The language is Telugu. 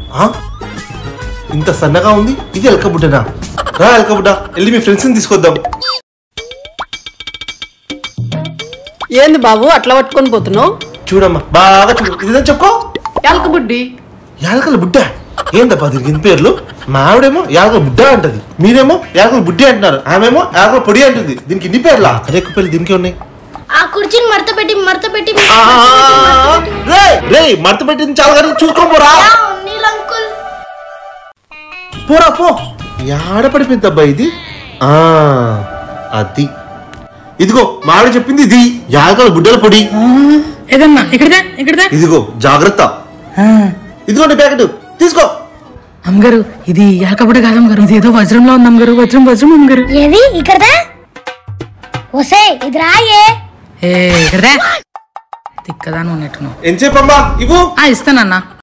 ఆ? ఇంత సన్నగా ఉంది ఇది ఎలకబుడ్డనా రా ఎలకబుడ్డ వెళ్ళి మీ ఫ్రెండ్స్ని తీసుకొద్దాం ఏంది బాబు అట్లా పట్టుకొని పోతున్నావు చూడమ్మా బాగా చూడు ఇదేం చెప్పుకో ఎలక బుడ్డి యాలకల బుడ్డ ఏందబ్బా దీనికి ఇన్ని పేర్లు మా ఆవిడేమో యాలకల బుడ్డ అంటది మీరేమో యాలకల బుడ్డి అంటున్నారు ఆమెమో యాలకల పొడి అంటుంది దీనికి ఇన్ని పేర్లా అరే ఎక్కువ పేర్లు దీనికి ఉన్నాయి ఆ కుర్చీని మడత పెట్టి మడత పెట్టి రే రే మడత పెట్టింది చాలా కానీ చూసుకో పోరా నీల్ అంకుల్ పోరా పో యాడ పడిపోయిందబ్బా ఇది ఆ అది ఇదిగో మా ఆవిడ చెప్పింది ఇది యాలకల బుడ్డల పొడి ఏదమ్మా ఇక్కడదా ఇక్కడదా ఇదిగో జాగ్రత్త ఇదిగో నీ ప్యాకెట్ తీసుకో అమ్మగారు ఇది యాకబడి కాదు అమ్మగారు ఇది ఏదో వజ్రంలో ఉంది అమ్మగారు వజ్రం వజ్రం అమ్మగారు ఏది ఇక్కడదా ఒసే ఇది రాయే ఏ ఇక్కడదా తిక్కదాను ఉన్నట్టును ఎంతసేపు అమ్మా ఇవ్వు ఆ ఇస్తానన్నా